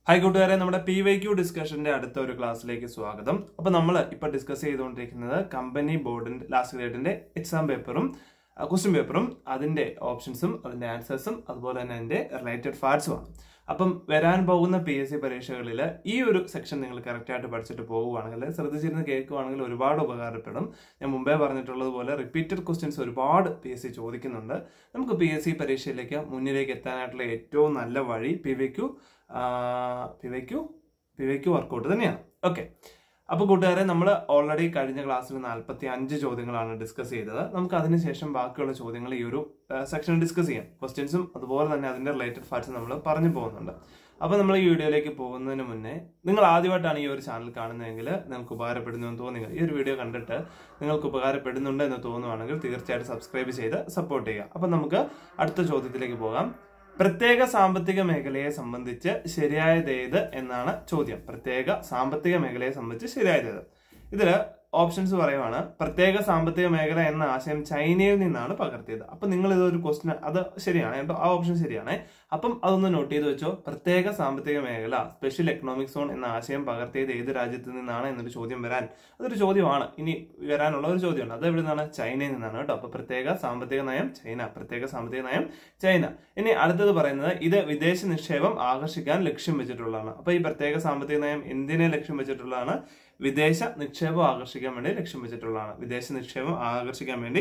Hi കൂട്ടുകാരെ നമ്മുടെ P Y Q ഡിസ്കഷന്റെ അടുത്ത ഒരു ക്ലാസ്സിലേക്ക് സ്വാഗതം അപ്പൊ നമ്മൾ ഇപ്പൊ ഡിസ്കസ് ചെയ്തുകൊണ്ടിരിക്കുന്നത് കമ്പനി ബോർഡിന്റെ ലാസ്റ്റ് ഗ്രേഡിന്റെ എക്സാം പേപ്പറും ക്വസ്റ്റ്യൻ പേപ്പറും അതിന്റെ ഓപ്ഷൻസും അതിന്റെ ആൻസേഴ്സും അതുപോലെ തന്നെ അതിന്റെ റിലേറ്റഡ് ഫാർട്സുമാണ് അപ്പം വരാൻ പോകുന്ന പി എസ് സി പരീക്ഷകളിൽ ഈ ഒരു സെക്ഷൻ നിങ്ങൾ കറക്റ്റ് ആയിട്ട് പഠിച്ചിട്ട് പോകുവാണെങ്കിൽ ശ്രദ്ധിച്ചിരുന്ന് കേൾക്കുവാണെങ്കിൽ ഒരുപാട് ഉപകാരപ്പെടും ഞാൻ മുമ്പേ പറഞ്ഞിട്ടുള്ളത് പോലെ റിപ്പീറ്റഡ് ക്വസ്റ്റ്യൻസ് ഒരുപാട് പി എസ് സി ചോദിക്കുന്നുണ്ട് നമുക്ക് പി എസ് സി പരീക്ഷയിലേക്ക് മുന്നിലേക്ക് എത്താനായിട്ടുള്ള ഏറ്റവും നല്ല വഴി P V Q P Y Q P Y Q work out തന്നെയാണ് ഓക്കെ അപ്പൊ കൂട്ടുകാരെ നമ്മൾ ഓൾറെഡി കഴിഞ്ഞ ക്ലാസ്സിൽ നാൽപ്പത്തി അഞ്ച് ചോദ്യങ്ങളാണ് ഡിസ്കസ് ചെയ്തത് നമുക്ക് അതിനുശേഷം ബാക്കിയുള്ള ചോദ്യങ്ങൾ ഈ ഒരു സെക്ഷനിൽ ഡിസ്കസ് ചെയ്യാം ക്വസ്റ്റ്യൻസും അതുപോലെ തന്നെ അതിന്റെ റിലേറ്റഡ് ഫാക്ട്സ് നമ്മൾ പറഞ്ഞു പോകുന്നുണ്ട് അപ്പൊ നമ്മൾ ഈ വീഡിയോയിലേക്ക് പോകുന്നതിന് മുന്നേ നിങ്ങൾ ആദ്യമായിട്ടാണ് ഈ ഒരു ചാനൽ കാണുന്നതെങ്കിൽ നിങ്ങൾക്ക് ഉപകാരപ്പെടുന്നു എന്ന് തോന്നുക ഈ ഒരു വീഡിയോ കണ്ടിട്ട് നിങ്ങൾക്ക് ഉപകാരപ്പെടുന്നുണ്ട് എന്ന് തോന്നുവാണെങ്കിൽ തീർച്ചയായിട്ടും സബ്സ്ക്രൈബ് ചെയ്ത് സപ്പോർട്ട് ചെയ്യുക അപ്പൊ നമുക്ക് അടുത്ത ചോദ്യത്തിലേക്ക് പോകാം പ്രത്യേക സാമ്പത്തിക മേഖലയെ സംബന്ധിച്ച് ശരിയായത് ഏത് എന്നാണ് ചോദ്യം പ്രത്യേക സാമ്പത്തിക മേഖലയെ സംബന്ധിച്ച് ശരിയായത് ഏത് ഇതില് ഓപ്ഷൻസ് പറയുവാണ് പ്രത്യേക സാമ്പത്തിക മേഖല എന്ന ആശയം ചൈനയിൽ നിന്നാണ് പകർത്തിയത് അപ്പൊ നിങ്ങൾ ഇതൊരു ക്വസ്റ്റ്യൻ അത് ശരിയാണ് കേട്ടോ ആ ഓപ്ഷൻ ശരിയാണ് അപ്പം അതൊന്ന് നോട്ട് ചെയ്ത് വെച്ചോ പ്രത്യേക സാമ്പത്തിക മേഖല സ്പെഷ്യൽ എക്കണോമിക് സോൺ എന്ന ആശയം പകർത്തിയത് ഏത് രാജ്യത്ത് നിന്നാണ് എന്നൊരു ചോദ്യം വരാൻ അതൊരു ചോദ്യമാണ് ഇനി വരാനുള്ള ഒരു ചോദ്യമാണ് അത് എവിടെ നിന്നാണ് ചൈനയിൽ നിന്നാണ് കേട്ടോ അപ്പൊ പ്രത്യേക സാമ്പത്തിക നയം ചൈന പ്രത്യേക സാമ്പത്തിക നയം ചൈന ഇനി അടുത്തത് പറയുന്നത് ഇത് വിദേശ നിക്ഷേപം ആകർഷിക്കാൻ ലക്ഷ്യം വെച്ചിട്ടുള്ളതാണ് അപ്പൊ ഈ പ്രത്യേക സാമ്പത്തിക നയം എന്തിനെ ലക്ഷ്യം വെച്ചിട്ടുള്ളതാണ് വിദേശ നിക്ഷേപം ആകർഷിക്കാൻ വേണ്ടി ലക്ഷ്യം വെച്ചിട്ടുള്ളതാണ് വിദേശ നിക്ഷേപം ആകർഷിക്കാൻ വേണ്ടി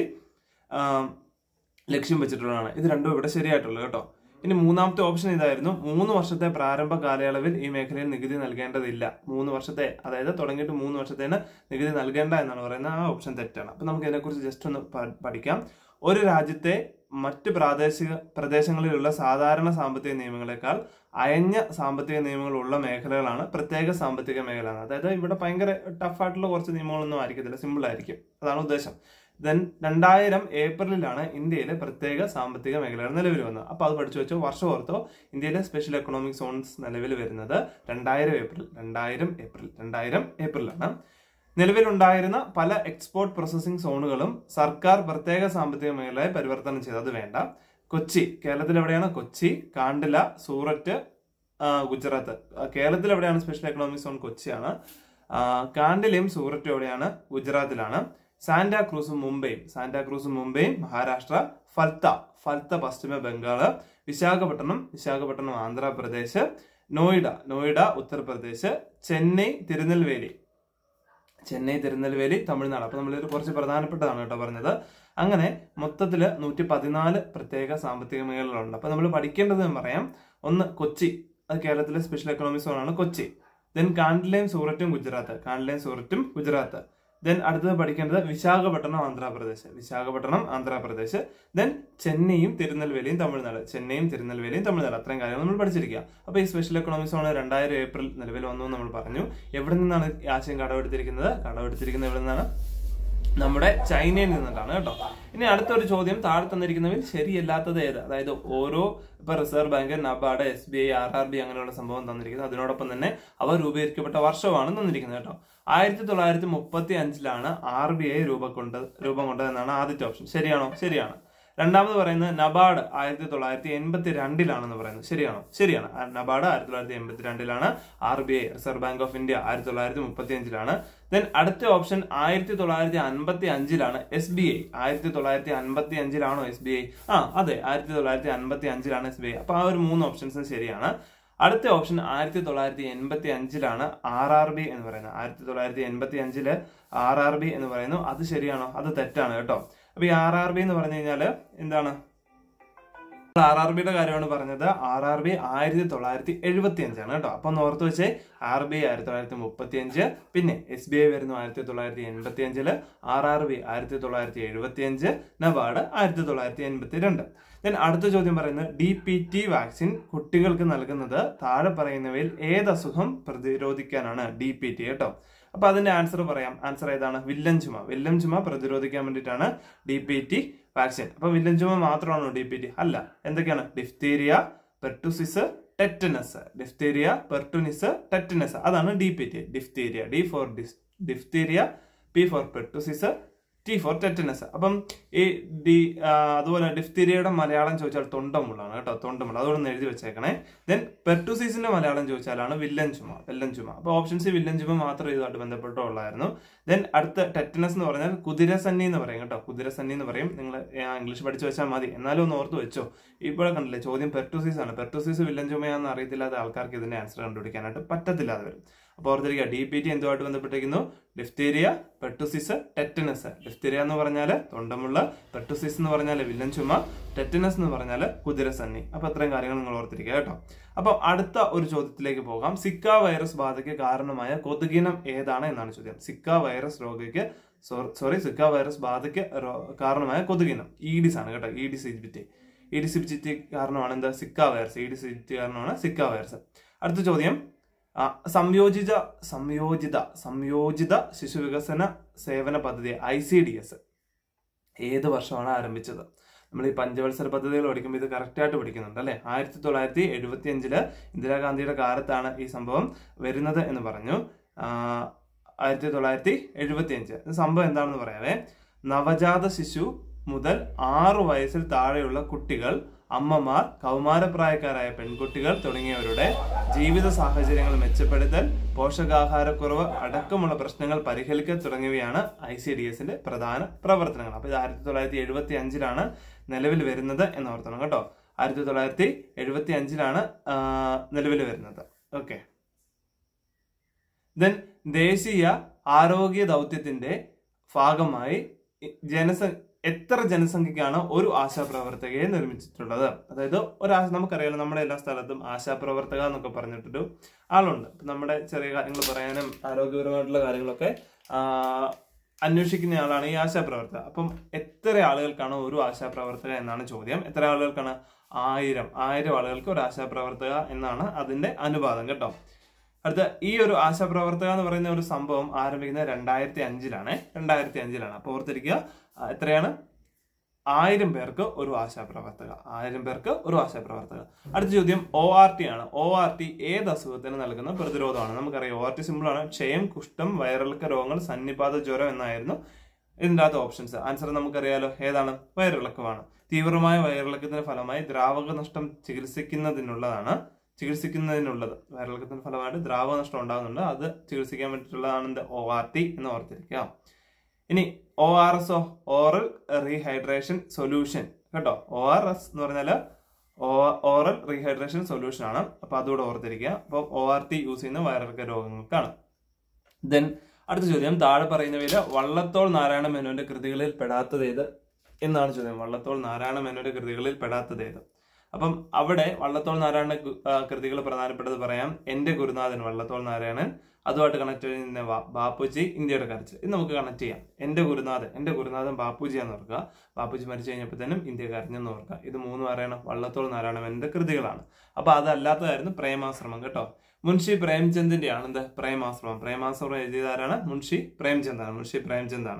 ലക്ഷ്യം വെച്ചിട്ടുള്ളതാണ് ഇത് രണ്ടും ഇവിടെ ശരിയായിട്ടുള്ളത് കേട്ടോ ഇനി മൂന്നാമത്തെ ഓപ്ഷൻ ഇതായിരുന്നു മൂന്ന് വർഷത്തെ പ്രാരംഭ കാലയളവിൽ ഈ മേഖലയിൽ നികുതി നൽകേണ്ടതില്ല മൂന്ന് വർഷത്തെ അതായത് തുടങ്ങിയിട്ട് മൂന്ന് വർഷത്തേന് നികുതി നൽകേണ്ട എന്നാണ് പറയുന്നത് ആ ഓപ്ഷൻ തെറ്റാണ് അപ്പൊ നമുക്ക് ഇതിനെക്കുറിച്ച് ജസ്റ്റ് ഒന്ന് പഠിക്കാം ഒരു രാജ്യത്തെ മറ്റ് പ്രാദേശിക പ്രദേശങ്ങളിലുള്ള സാധാരണ സാമ്പത്തിക നിയമങ്ങളെക്കാൾ അയഞ്ഞ സാമ്പത്തിക നിയമങ്ങളുള്ള മേഖലകളാണ് പ്രത്യേക സാമ്പത്തിക മേഖല അതായത് ഇവിടെ ഭയങ്കര ടഫായിട്ടുള്ള കുറച്ച് നിയമങ്ങളൊന്നും ആയിരിക്കത്തില്ല സിമ്പിൾ ആയിരിക്കും അതാണ് ഉദ്ദേശം ദെൻ രണ്ടായിരം ഏപ്രിലിലാണ് ഇന്ത്യയിലെ പ്രത്യേക സാമ്പത്തിക മേഖലകൾ നിലവിൽ വന്നത് അപ്പൊ അത് പഠിച്ചു വെച്ചോ വർഷം ഓർത്തോ ഇന്ത്യയിലെ സ്പെഷ്യൽ എക്കണോമിക് സോൺസ് നിലവിൽ വരുന്നത് രണ്ടായിരം ഏപ്രിൽ രണ്ടായിരം ഏപ്രിൽ രണ്ടായിരം ഏപ്രിലാണ് നിലവിലുണ്ടായിരുന്ന പല എക്സ്പോർട്ട് പ്രോസസ്സിംഗ് സോണുകളും സർക്കാർ പ്രത്യേക സാമ്പത്തിക മേഖലയായി പരിവർത്തനം ചെയ്തു അത് വേണ്ട കൊച്ചി കേരളത്തിൽ എവിടെയാണ് കൊച്ചി കാണ്ടില സൂററ്റ് ഗുജറാത്ത് കേരളത്തിൽ എവിടെയാണ് സ്പെഷ്യൽ എക്കണോമിക് സോൺ കൊച്ചിയാണ് കാണ്ടിലയും സൂററ്റും എവിടെയാണ് ഗുജറാത്തിലാണ് സാന്റാക്രൂസും മുംബൈയും സാന്റാക്രൂസും മുംബൈയും മഹാരാഷ്ട്ര ഫൽത്ത ഫൽത്ത പശ്ചിമ ബംഗാള് വിശാഖപട്ടണം വിശാഖപട്ടണം ആന്ധ്രാപ്രദേശ് നോയിഡ നോയിഡ ഉത്തർപ്രദേശ് ചെന്നൈ തിരുനെൽവേലി ചെന്നൈ തിരുനെൽവേലി തമിഴ്നാട് അപ്പൊ നമ്മളിത് കുറച്ച് പ്രധാനപ്പെട്ടതാണ് കേട്ടോ പറഞ്ഞത് അങ്ങനെ മൊത്തത്തില് നൂറ്റി പതിനാല് പ്രത്യേക സാമ്പത്തിക മേഖലകളുണ്ട് അപ്പൊ നമ്മൾ പഠിക്കേണ്ടത് എന്ന് പറയാം ഒന്ന് കൊച്ചി അത് കേരളത്തിലെ സ്പെഷ്യൽ എക്കണോമിക് സോൺ ആണ് കൊച്ചി ദെൻ കാണ്ടിലയും സൂററ്റും ഗുജറാത്ത് കാണ്ടിലയും സൂററ്റും ഗുജറാത്ത് ദെൻ അടുത്തത് പഠിക്കേണ്ടത് വിശാഖപട്ടണം ആന്ധ്രാപ്രദേശ് വിശാഖപട്ടണം ആന്ധ്രാപ്രദേശ് ദെൻ ചെന്നൈയും തിരുനെൽവേലിയും തമിഴ്നാട് ചെന്നൈയും തിരുനെൽവേലിയും തമിഴ്നാട് അത്രയും കാര്യങ്ങൾ നമ്മൾ പഠിച്ചിരിക്കുക അപ്പൊ ഈ സ്പെഷ്യൽ എക്കണോമിക് സോൺ രണ്ടായിരം ഏപ്രിൽ നിലവിൽ വന്നു നമ്മൾ പറഞ്ഞു എവിടെ നിന്നാണ് ഈ ആശയം കടമെടുത്തിരിക്കുന്നത് കടമെടുത്തിരിക്കുന്നത് എവിടെ നിന്നാണ് നമ്മുടെ ചൈനയിൽ നിന്നിട്ടാണ് കേട്ടോ ഇനി അടുത്തൊരു ചോദ്യം താഴെ തന്നിരിക്കുന്നതിൽ ശരിയല്ലാത്തത് ഏത് അതായത് ഓരോ ഇപ്പൊ reserve bank NABARD S B I R R B അങ്ങനെയുള്ള സംഭവം തന്നിരിക്കുന്നത് അതിനോടൊപ്പം തന്നെ അവ രൂപീകരിക്കപ്പെട്ട വർഷമാണ് തന്നിരിക്കുന്നത് കേട്ടോ ആയിരത്തി തൊള്ളായിരത്തി മുപ്പത്തി അഞ്ചിലാണ് ആർ ബി ഐ രൂപം കൊണ്ട് രൂപം കൊണ്ടതെന്നാണ് ആദ്യത്തെ ഓപ്ഷൻ ശരിയാണോ ശരിയാണ് രണ്ടാമത് പറയുന്നത് നബാർഡ് ആയിരത്തി തൊള്ളായിരത്തി എൺപത്തി രണ്ടിലാണെന്ന് പറയുന്നത് ശരിയാണോ ശരിയാണ് നബാർഡ് ആയിരത്തി തൊള്ളായിരത്തി എൺപത്തി രണ്ടിലാണ് R B I reserve bank of India ആയിരത്തി തൊള്ളായിരത്തി മുപ്പത്തി അഞ്ചിലാണ് ദെൻ അടുത്ത ഓപ്ഷൻ ആയിരത്തി തൊള്ളായിരത്തി അൻപത്തി അഞ്ചിലാണ് എസ് ബി ഐ ആയിരത്തി തൊള്ളായിരത്തി അൻപത്തി അഞ്ചിലാണോ എസ് ബി ഐ ആ അതെ ആയിരത്തി തൊള്ളായിരത്തി അൻപത്തി അഞ്ചിലാണ് എസ് ബി ഐ അപ്പൊ ആ ഒരു മൂന്ന് ഓപ്ഷൻസും ശരിയാണ് അടുത്ത ഓപ്ഷൻ ആയിരത്തി തൊള്ളായിരത്തി എൺപത്തി അഞ്ചിലാണ് ആർ ആർ ബി എന്ന് പറയുന്നത് ആയിരത്തി തൊള്ളായിരത്തി എൺപത്തി അഞ്ചില് ആർ ആർ ബി എന്ന് പറയുന്നു അത് ശരിയാണോ അത് തെറ്റാണ് കേട്ടോ അപ്പൊ ഈ ആർ ആർ ബി എന്ന് പറഞ്ഞു കഴിഞ്ഞാല് എന്താണ് ആർ ആർ ബിയുടെ കാര്യമാണ് പറഞ്ഞത് ആർ ആർ ബി ആയിരത്തി തൊള്ളായിരത്തി എഴുപത്തി അഞ്ചാണ് കേട്ടോ അപ്പൊ ഒന്ന് ഓർത്ത് വെച്ചേ ആർ ബി ആയിരത്തി തൊള്ളായിരത്തി മുപ്പത്തി അഞ്ച് പിന്നെ എസ് ബി ഐ വരുന്നു ആയിരത്തി തൊള്ളായിരത്തി എൺപത്തി അഞ്ചില് ആർ ആർ ബി ആയിരത്തി തൊള്ളായിരത്തി എഴുപത്തി അഞ്ച് നബാർഡ് ആയിരത്തി തൊള്ളായിരത്തി എൺപത്തി രണ്ട് ദെൻ അടുത്ത ചോദ്യം പറയുന്നത് ഡി പി ടി വാക്സിൻ കുട്ടികൾക്ക് നൽകുന്നത് താഴെ പറയുന്നവയിൽ ഏത് അസുഖം പ്രതിരോധിക്കാനാണ് ഡി പി ടി കേട്ടോ അപ്പൊ അതിന്റെ ആൻസർ പറയാം ആൻസർ ഏതാണ് വില്ലൻ ചുമ വില്ലൻ ചുമ പ്രതിരോധിക്കാൻ വേണ്ടിയിട്ടാണ് ഡി പി ടി വാക്സിൻ അപ്പൊ വില്ലൻ ചുമ മാത്രമാണോ ഡി പി ടി അല്ല എന്തൊക്കെയാണ് diphtheria pertussis tetanus diphtheria pertussis tetanus അതാണ് D P T diphtheria D for diphtheria P for pertussis T for tetanus അപ്പം ഈ ഡി ആ, അതുപോലെ ഡിഫ്തീരിയയുടെ മലയാളം ചോദിച്ചാൽ തൊണ്ടമുള്ളാണ് കേട്ടോ തൊണ്ടമുള്ള അതുകൊണ്ട് എഴുതി വെച്ചേക്കണേ ദെൻ പെർട്ടുസീസിന്റെ മലയാളം ചോദിച്ചാലാണ് വില്ലൻ ചുമ വില്ലൻ ചുമ അപ്പൊ ഓപ്ഷൻ സി വില്ലൻ ചുമ മാത്രം ഇതുമായിട്ട് ബന്ധപ്പെട്ടുള്ളായിരുന്നു ദെൻ അടുത്ത ടെറ്റനസ് എന്ന് പറഞ്ഞാൽ കുതിരസന്നി എന്ന് പറയും കേട്ടോ കുതിരസന്നി എന്ന് പറയും നിങ്ങൾ ഇംഗ്ലീഷ് പഠിച്ചു വെച്ചാൽ മതി എന്നാലും ഒന്ന് ഓർത്ത് വെച്ചോ ഇവിടെ കണ്ടില്ലേ ചോദ്യം പെർട്ടുസീസ് ആണ് പെർട്ടുസീസ് വില്ലൻ ചുമയാണെന്ന് അറിയത്തില്ലാത്ത ആൾക്കാർക്ക് ഇതിന്റെ ആൻസർ കണ്ടുപിടിക്കാനായിട്ട് പറ്റത്തില്ലാതെ വരും അപ്പോൾ ഓർത്തിരിക്കുക ഡി പി ടി എന്തുമായിട്ട് ബന്ധപ്പെട്ടിരിക്കുന്നു ഡിഫ്തീരിയ പെർട്ടുസിസ് ടെറ്റനസ് ഡിഫ്തീരിയ എന്ന് പറഞ്ഞാൽ തൊണ്ടമുള്ള പെർട്ടുസിസ് എന്ന് പറഞ്ഞാൽ വില്ലൻ ചുമ ടെറ്റനസ് എന്ന് പറഞ്ഞാൽ കുതിരസന്നി അപ്പൊ അത്രയും കാര്യങ്ങൾ നിങ്ങൾ ഓർത്തിരിക്കുക കേട്ടോ അപ്പൊ അടുത്ത ഒരു ചോദ്യത്തിലേക്ക് പോകാം സിക്ക വൈറസ് ബാധയ്ക്ക് കാരണമായ കൊതുകിനം ഏതാണ് എന്നാണ് ചോദ്യം സിക്ക വൈറസ് രോഗിക്ക് സോറി സിക്ക വൈറസ് ബാധയ്ക്ക് രോ- കാരണമായ കൊതുകിനം ഈഡിസ് ആണ് കേട്ടോ ഈഡിസ് ഇജിപ്റ്റി ഈഡിസ് ഇജിപ്റ്റി കാരണമാണ് എന്താ സിക്ക വൈറസ് ഈഡിസ് ഇജിപ്റ്റി കാരണമാണ് സിക്ക വൈറസ് അടുത്ത ചോദ്യം ആ, സംയോജിത സംയോജിത സംയോജിത ശിശു വികസന സേവന പദ്ധതി ഐ സി ഡി എസ് ഏത് വർഷമാണ് ആരംഭിച്ചത് നമ്മൾ ഈ പഞ്ചവത്സര പദ്ധതികൾ പഠിക്കുമ്പോൾ ഇത് കറക്റ്റ് ആയിട്ട് പഠിക്കുന്നുണ്ട് അല്ലെ ആയിരത്തി തൊള്ളായിരത്തി എഴുപത്തി അഞ്ചില് ഇന്ദിരാഗാന്ധിയുടെ കാലത്താണ് ഈ സംഭവം വരുന്നത് എന്ന് പറഞ്ഞു ആ, ആയിരത്തി തൊള്ളായിരത്തി എഴുപത്തി അഞ്ച് സംഭവം എന്താണെന്ന് പറയാവേ നവജാത ശിശു മുതൽ ആറു വയസ്സിൽ താഴെയുള്ള കുട്ടികൾ അമ്മമാർ കൗമാരപ്രായക്കാരായ പെൺകുട്ടികൾ തുടങ്ങിയവരുടെ ജീവിത സാഹചര്യങ്ങൾ മെച്ചപ്പെടുത്തൽ പോഷകാഹാരക്കുറവ് അടക്കമുള്ള പ്രശ്നങ്ങൾ പരിഹരിക്കൽ തുടങ്ങിയവയാണ് ഐ സി ഡി എസിന്റെ പ്രധാന പ്രവർത്തനങ്ങൾ അപ്പൊ ഇത് ആയിരത്തി തൊള്ളായിരത്തി എഴുപത്തി അഞ്ചിലാണ് നിലവിൽ വരുന്നത് എന്ന് ഓർത്തണം കേട്ടോ ആയിരത്തി തൊള്ളായിരത്തി എഴുപത്തി അഞ്ചിലാണ് നിലവിൽ വരുന്നത് ഓക്കെ ദെൻ ദേശീയ ആരോഗ്യ ദൗത്യത്തിന്റെ ഭാഗമായി ജനസ എത്ര ജനസംഖ്യക്കാണ് ഒരു ആശാപ്രവർത്തകയെ നിർമ്മിച്ചിട്ടുള്ളത് അതായത് ഒരു ആശ നമുക്കറിയാലോ നമ്മുടെ എല്ലാ സ്ഥലത്തും ആശാപ്രവർത്തക എന്നൊക്കെ പറഞ്ഞിട്ടൊരു ആളുണ്ട് ഇപ്പൊ നമ്മുടെ ചെറിയ കാര്യങ്ങൾ പറയാനും ആരോഗ്യപരമായിട്ടുള്ള കാര്യങ്ങളൊക്കെ ആ, അന്വേഷിക്കുന്ന ആളാണ് ഈ ആശാപ്രവർത്തക അപ്പം എത്ര ആളുകൾക്കാണ് ഒരു ആശാപ്രവർത്തക എന്നാണ് ചോദ്യം എത്ര ആളുകൾക്കാണ് ആയിരം ആയിരം ആളുകൾക്ക് ഒരു ആശാപ്രവർത്തക എന്നാണ് അതിന്റെ അനുപാതം കേട്ടോ അടുത്ത ഈ ഒരു ആശാപ്രവർത്തക എന്ന് പറയുന്ന ഒരു സംഭവം ആരംഭിക്കുന്നത് രണ്ടായിരത്തി അഞ്ചിലാണ് രണ്ടായിരത്തി അഞ്ചിലാണ് അപ്പൊ ഓർത്തിരിക്കുക ആ, എത്രയാണ് ആയിരം പേർക്ക് ഒരു ആശാപ്രവർത്തക ആയിരം പേർക്ക് ഒരു ആശാപ്രവർത്തക അടുത്ത ചോദ്യം ഒ ആർ ടി ആണ് ഒ ആർ ടി ഏത് അസുഖത്തിന് നൽകുന്ന പ്രതിരോധമാണ് നമുക്കറിയാം ഒ ആർ ടി സിമ്പിൾ ആണ് ക്ഷയം കുഷ്ഠം വയറിളക്ക രോഗങ്ങൾ സന്നിപാത ജ്വരം എന്നായിരുന്നു ഇതിൻ്റെ അകത്ത് ഓപ്ഷൻസ് ആൻസർ നമുക്കറിയാലോ ഏതാണ് വയറിളക്കമാണ് തീവ്രമായ വയറിളക്കത്തിന്റെ ഫലമായി ദ്രാവക നഷ്ടം ചികിത്സിക്കുന്നതിനുള്ളതാണ് ചികിത്സിക്കുന്നതിനുള്ളത് വയറിളക്കത്തിന്റെ ഫലമായിട്ട് ദ്രാവക നഷ്ടം ഉണ്ടാകുന്നുണ്ട് അത് ചികിത്സിക്കാൻ വേണ്ടിയിട്ടുള്ളതാണ് എന്ത് ഒ ആർ ടി എന്ന് ഓർത്തിരിക്കുക ഇനി O R S O oral rehydration solution കേട്ടോ ഒ ആർ എസ് എന്ന് പറഞ്ഞാല് ഓറൽ റീഹൈഡ്രേഷൻ സൊല്യൂഷൻ ആണ് അപ്പൊ അതുകൂടെ ഓർത്തിരിക്കുക അപ്പൊ ഒ ആർ ടി യൂസ് ചെയ്യുന്ന വയറിളക്ക രോഗങ്ങൾക്കാണ് ദെൻ അടുത്ത ചോദ്യം താഴെ പറയുന്നവയില് വള്ളത്തോൾ നാരായണ മേനോന്റെ കൃതികളിൽ പെടാത്തത് ഏത് എന്നാണ് ചോദ്യം വള്ളത്തോൾ നാരായണ മേനോന്റെ കൃതികളിൽ പെടാത്തത് ഏത് അപ്പം അവിടെ വള്ളത്തോൾ നാരായണ കൃതികൾ പ്രധാനപ്പെട്ടത് പറയാം എന്റെ ഗുരുനാഥൻ വള്ളത്തോൾ നാരായണൻ അതുമായിട്ട് കണക്ട് ചെയ്യുന്ന വാ- ബാപ്പുജി ഇന്ത്യയുടെ കരച്ചിൽ ഇത് നമുക്ക് കണക്ട് ചെയ്യാം എന്റെ ഗുരുനാഥൻ എന്റെ ഗുരുനാഥൻ ബാപ്പുജി എന്ന് ഓർക്കുക ബാപ്പുജി മരിച്ചു കഴിഞ്ഞപ്പോഴത്തേനും ഇന്ത്യ കരഞ്ഞെന്ന് ഓർക്കുക ഇത് മൂന്നും അറിയണം വള്ളത്തോൾ നാരായണന്റെ കൃതികളാണ് അപ്പൊ അതല്ലാത്തതായിരുന്നു പ്രേമാശ്രമം കേട്ടോ മുൻഷി പ്രേംചന്ദിന്റെ ആണ് എന്ത് പ്രേമാശ്രമം പ്രേമാശ്രമം എഴുതിയതാരാണ് മുൻഷി പ്രേംചന്ദാണ് മുൻഷി പ്രേംചന്ദാണ്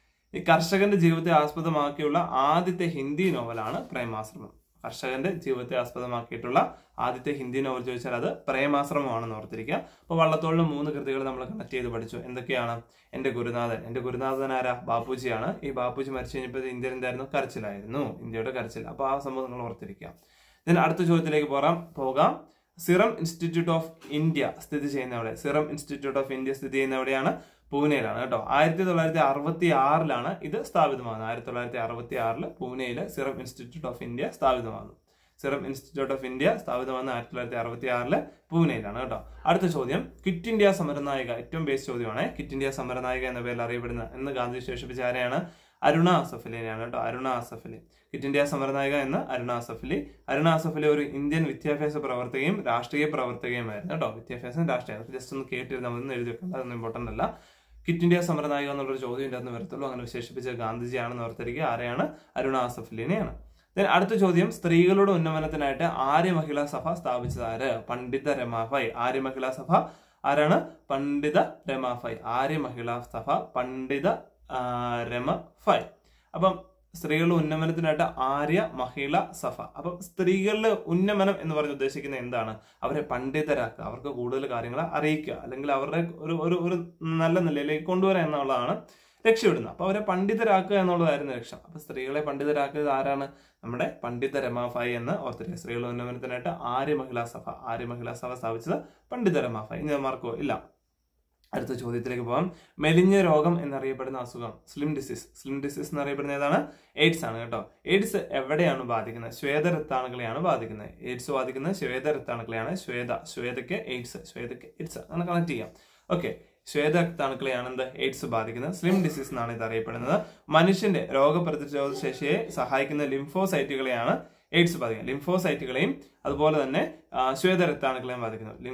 ഈ കർഷകന്റെ ജീവിതത്തെ ആസ്പദമാക്കിയുള്ള ആദ്യത്തെ ഹിന്ദി നോവലാണ് പ്രേമാശ്രമം കർഷകന്റെ ജീവിതത്തെ ആസ്പദമാക്കിയിട്ടുള്ള ആദ്യത്തെ ഹിന്ദി നോവൽ ചോദിച്ചാൽ അത് പ്രേമാശ്രമമാണെന്ന് ഓർത്തിരിക്കുക അപ്പൊ വള്ളത്തോളിന് മൂന്ന് കൃതികൾ നമ്മൾ കണക്ട് ചെയ്ത് പഠിച്ചു എന്തൊക്കെയാണ് എന്റെ ഗുരുനാഥൻ എന്റെ ഗുരുനാഥൻ ആരാ ബാപ്പുജിയാണ് ഈ ബാപ്പുജി മരിച്ചു കഴിഞ്ഞപ്പോൾ ഇന്ത്യ എന്തായിരുന്നു കരച്ചിലായിരുന്നു ഇന്ത്യയുടെ കരച്ചിൽ അപ്പൊ ആ സംഭവം നിങ്ങൾ ഓർത്തിരിക്കുക then അടുത്ത ചോദ്യത്തിലേക്ക് പോകാം പോകാം സിറം ഇൻസ്റ്റിറ്റ്യൂട്ട് ഓഫ് ഇന്ത്യ സ്ഥിതി ചെയ്യുന്ന എവിടെ സിറം ഇൻസ്റ്റിറ്റ്യൂട്ട് ഓഫ് ഇന്ത്യ സ്ഥിതി ചെയ്യുന്ന എവിടെയാണ് പൂനെയിലാണ് കേട്ടോ ആയിരത്തി തൊള്ളായിരത്തി അറുപത്തി ആറിലാണ് ഇത് സ്ഥാപിതമാകുന്നത് ആയിരത്തി തൊള്ളായിരത്തി അറുപത്തി ആറില് പൂനെയിലെ സിറം ഇൻസ്റ്റിറ്റ്യൂട്ട് ഓഫ് ഇന്ത്യ സ്ഥാപിതമാകുന്നു സിറം ഇൻസ്റ്റിറ്റ്യൂട്ട് ഓഫ് ഇന്ത്യ സ്ഥാപിതമാകുന്ന ആയിരത്തി തൊള്ളായിരത്തി അറുപത്തി ആറില് പൂനെയിലാണ് കേട്ടോ അടുത്ത ചോദ്യം ക്വിറ്റ് ഇന്ത്യ സമരനായിക ഏറ്റവും ബേസ് ചോദ്യമാണ് ക്വിറ്റ് ഇന്ത്യ സമരനായിക എന്ന പേരിൽ അറിയപ്പെടുന്ന എന്ന് ഗാന്ധി വിശേഷിപ്പിച്ച ആരെയാണ് അരുണ അസഫ് അലിനെയാണ് കേട്ടോ അരുണ അസഫ് അലി ക്വിറ്റ് ഇന്ത്യ സമരനായിക എന്ന അരുണ അസഫ് അലി അരുണ അസഫ് അലി ഒരു ഇന്ത്യൻ വിദ്യാഭ്യാസ പ്രവർത്തകയും രാഷ്ട്രീയ പ്രവർത്തകയുമായിരുന്നു കേട്ടോ വിദ്യാഭ്യാസം രാഷ്ട്രീയം ജസ്റ്റ് ഒന്ന് കേട്ടിരുന്നാൽ മതി എഴുതി വെക്കേണ്ട അതൊന്നും ഇമ്പോർട്ടന്റ് അല്ല ക്വിറ്റ് ഇന്ത്യ സമരനായിക എന്നുള്ളൊരു ചോദ്യം ഇതിന്റെ അകത്ത് വരത്തുള്ളൂ അങ്ങനെ വിശേഷിപ്പിച്ച ഗാന്ധിജിയാണെന്ന് ഓർത്തിരിക്കുക ആരെയാണ് അരുണ അസഫ് അലിനെയാണ് Then അടുത്ത ചോദ്യം സ്ത്രീകളുടെ ഉന്നമനത്തിനായിട്ട് ആര്യ മഹിളാ സഭ സ്ഥാപിച്ചത് ആര് പണ്ഡിത രമാഫായ് ആര്യ മഹിളാ സഭ ആരാണ് പണ്ഡിത രമാഫായ് ആര്യ മഹിളാ സഭ പണ്ഡിത ആ, രമഫായ് അപ്പം സ്ത്രീകളുടെ ഉന്നമനത്തിനായിട്ട് ആര്യ മഹിള സഭ അപ്പം സ്ത്രീകളുടെ ഉന്നമനം എന്ന് പറഞ്ഞ് ഉദ്ദേശിക്കുന്നത് എന്താണ് അവരെ പണ്ഡിതരാക്കുക അവർക്ക് കൂടുതൽ കാര്യങ്ങൾ അറിയിക്കുക അല്ലെങ്കിൽ അവരുടെ ഒരു ഒരു ഒരു നല്ല നിലയിലേക്ക് കൊണ്ടുവരിക എന്നുള്ളതാണ് രക്ഷപ്പെടുന്നത് അപ്പൊ അവരെ പണ്ഡിതരാക്കുക എന്നുള്ളതായിരുന്നു ലക്ഷ്യം അപ്പൊ സ്ത്രീകളെ പണ്ഡിതരാക്കിയത് ആരാണ് നമ്മുടെ പണ്ഡിത രമാഫായി എന്ന് ഓർത്തിരിക്കുക സ്ത്രീകളുടെ ഉന്നമനത്തിനായിട്ട് ആര്യ മഹിളാ സഭ ആര്യ മഹിളാ സഭ സ്ഥാപിച്ചത് പണ്ഡിത രമാഫായി ഇനി മാർക്കോ ഇല്ല അടുത്ത ചോദ്യത്തിലേക്ക് പോകാം മെലിഞ്ഞ രോഗം എന്നറിയപ്പെടുന്ന അസുഖം സ്ലിം ഡിസീസ് സ്ലിം ഡിസീസ് എന്നറിയപ്പെടുന്ന ഏതാണ് എയ്ഡ്സ് ആണ് കേട്ടോ എയ്ഡ്സ് എവിടെയാണ് ബാധിക്കുന്നത് ശ്വേതരക്താണുക്കളെയാണ് ബാധിക്കുന്നത് എയ്ഡ്സ് ബാധിക്കുന്നത് ശ്വേതരക്താണുക്കളെയാണ് ശ്വേത ശ്വേതയ്ക്ക് എയ്ഡ്സ് ശ്വേതയ്ക്ക് എയ്ഡ്സ് അങ്ങനെ കണക്ട് ചെയ്യാം ഓക്കെ ശ്വേതരക്താണുക്കളെയാണ് എന്ത് എയ്ഡ്സ് ബാധിക്കുന്നത് സ്ലിം ഡിസീസ് എന്നാണ് ഇത് അറിയപ്പെടുന്നത് മനുഷ്യന്റെ രോഗപ്രതിരോധ ശേഷിയെ സഹായിക്കുന്ന ലിംഫോസൈറ്റുകളെയാണ് എയ്ഡ്സ് ബാധിക്കുന്നത് ലിംഫോസൈറ്റുകളെയും അതുപോലെ തന്നെ ആ, ശ്വേതരക്താണുക്കളെയും ബാധിക്കുന്നത് ലിം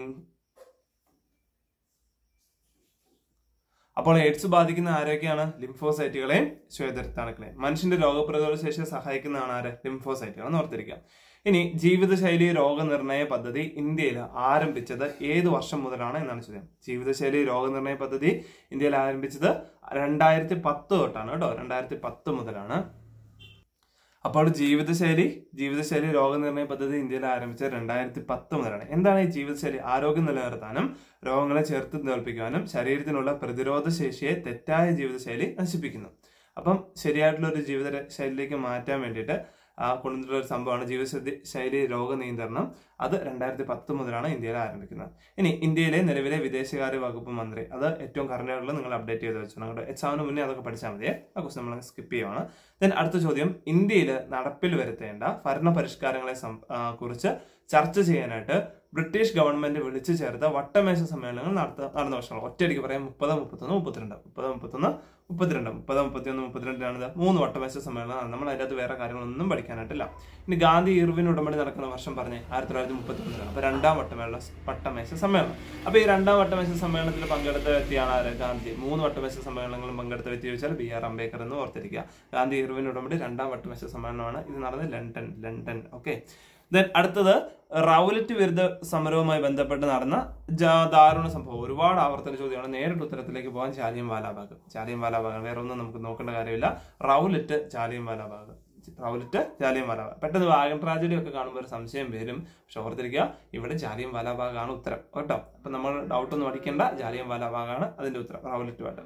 അപ്പോൾ എയ്ഡ്സ് ബാധിക്കുന്ന ആരൊക്കെയാണ് ലിംഫോസൈറ്റുകളെയും ശ്വേതരക്താണുക്കളെയും മനുഷ്യന്റെ രോഗപ്രതിരോധ ശേഷിയെ സഹായിക്കുന്നതാണ് ആര് ലിംഫോസൈറ്റുകൾ എന്ന് ഓർത്തിരിക്കുക ഇനി ജീവിതശൈലി രോഗനിർണയ പദ്ധതി ഇന്ത്യയിൽ ആരംഭിച്ചത് ഏത് വർഷം മുതലാണ് എന്നാണ് ചോദ്യം ജീവിതശൈലി രോഗനിർണയ പദ്ധതി ഇന്ത്യയിൽ ആരംഭിച്ചത് രണ്ടായിരത്തി പത്ത് തൊട്ടാണ് കേട്ടോ രണ്ടായിരത്തി പത്ത് മുതലാണ് അപ്പോൾ ജീവിതശൈലി ജീവിതശൈലി രോഗനിർണയ പദ്ധതി ഇന്ത്യയിൽ ആരംഭിച്ചത് രണ്ടായിരത്തി പത്ത് മുതലാണ് എന്താണ് ഈ ജീവിതശൈലി ആരോഗ്യം നിലനിർത്താനും രോഗങ്ങളെ ചേർത്ത് തോൽപ്പിക്കാനും ശരീരത്തിനുള്ള പ്രതിരോധ ശേഷിയെ തെറ്റായ ജീവിതശൈലി നശിപ്പിക്കുന്നു അപ്പം ശരിയായിട്ടുള്ള ഒരു ജീവിത ശൈലിയിലേക്ക് മാറ്റാൻ വേണ്ടിയിട്ട് ആ കൊണ്ടുവന്നിട്ടുള്ള ഒരു സംഭവമാണ് ജീവിതശൈലി ശൈലി രോഗ നിയന്ത്രണം അത് രണ്ടായിരത്തി പത്ത് മുതലാണ് ഇന്ത്യയിൽ ആരംഭിക്കുന്നത് ഇനി ഇന്ത്യയിലെ നിലവിലെ വിദേശകാര്യ വകുപ്പ് മന്ത്രി അത് ഏറ്റവും കറന്റ് ആയിട്ടുള്ള നിങ്ങൾ അപ്ഡേറ്റ് ചെയ്ത് വെച്ചു നിങ്ങളുടെ എക്സാമിന് മുന്നേ അതൊക്കെ പഠിച്ചാൽ മതിയെ ആ ക്വസ്റ്റ് നമ്മൾ സ്കിപ്പ് ചെയ്യുവാണ് ദെൻ അടുത്ത ചോദ്യം ഇന്ത്യയിൽ നടപ്പിൽ വരുത്തേണ്ട ഭരണ പരിഷ്കാരങ്ങളെ സം- ആ, കുറിച്ച് ചർച്ച ചെയ്യാനായിട്ട് ബ്രിട്ടീഷ് ഗവൺമെന്റ് വിളിച്ചു ചേർത്ത വട്ടമേശ സമ്മേളനങ്ങൾ നടത്ത നടന്ന വർഷങ്ങൾ ഒറ്റയടിക്ക് പറയാം മുപ്പത് മുപ്പത്തൊന്ന് മുപ്പത്തിരണ്ട് മുപ്പത് മുപ്പത്തൊന്ന് മുപ്പത്തിരണ്ട് മുപ്പത് മുപ്പത്തിയൊന്ന് മുപ്പത്തിരണ്ടിലാണ് മൂന്ന് വട്ടമേശ സമ്മേളനം നമ്മൾ അതിനകത്ത് വേറെ കാര്യങ്ങളൊന്നും പഠിക്കാനായിട്ടില്ല ഇനി ഗാന്ധി ഇർവിൻ ഉടമ്പടി നടക്കുന്ന വർഷം പറഞ്ഞേ ആയിരത്തി തൊള്ളായിരത്തി മുപ്പത്തി ഒന്നിലാണ് അപ്പൊ രണ്ടാം വട്ടമേള വട്ടമേശ സമ്മേളനം അപ്പൊ ഈ രണ്ടാം വട്ടമേശ സമ്മേളനത്തിൽ പങ്കെടുത്ത വ്യക്തിയാണ് ആര് ഗാന്ധി മൂന്ന് വട്ടമേശ സമ്മേളനങ്ങളും പങ്കെടുത്ത വ്യക്തി ചോദിച്ചാൽ ബി ആർ അംബേദ്കർ എന്ന് ഓർത്തിരിക്കുക ഗാന്ധി ഇർവിൻ ഉടമ്പടി രണ്ടാം വട്ടമേശ സമ്മേളനമാണ് ഇത് നടന്നത് ലണ്ടൻ ലണ്ടൻ ഓക്കെ ദെൻ അടുത്തത് റൗലറ്റ് വിരുദ്ധ സമരവുമായി ബന്ധപ്പെട്ട് നടന്ന ജാ- ദാരുണ സംഭവം ഒരുപാട് ആവർത്തന ചോദ്യമാണ് നേരിട്ട് ഉത്തരത്തിലേക്ക് പോകാൻ ചാലിയം വാലാബാഗ് ചാലിയം വാലാബാഗ് വേറെ ഒന്നും നമുക്ക് നോക്കേണ്ട കാര്യമില്ല റൗലറ്റ് ചാലിയം വാലാബാഗ് റൗലറ്റ് ജാലിയം വാലാബാഗ് പെട്ടെന്ന് വാഗൺ ട്രാജഡി ഒക്കെ കാണുമ്പോൾ ഒരു സംശയം വരും പക്ഷെ ഓർത്തിരിക്കുക ഇവിടെ ജാലിയം വാലാബാഗാണ് ഉത്തരം കേട്ടോ അപ്പൊ നമ്മൾ ഡൗട്ട് ഒന്നും അടിക്കേണ്ട ജാലിയം വാലാബാഗാണ് അതിന്റെ ഉത്തരം റൗലറ്റുമായിട്ട്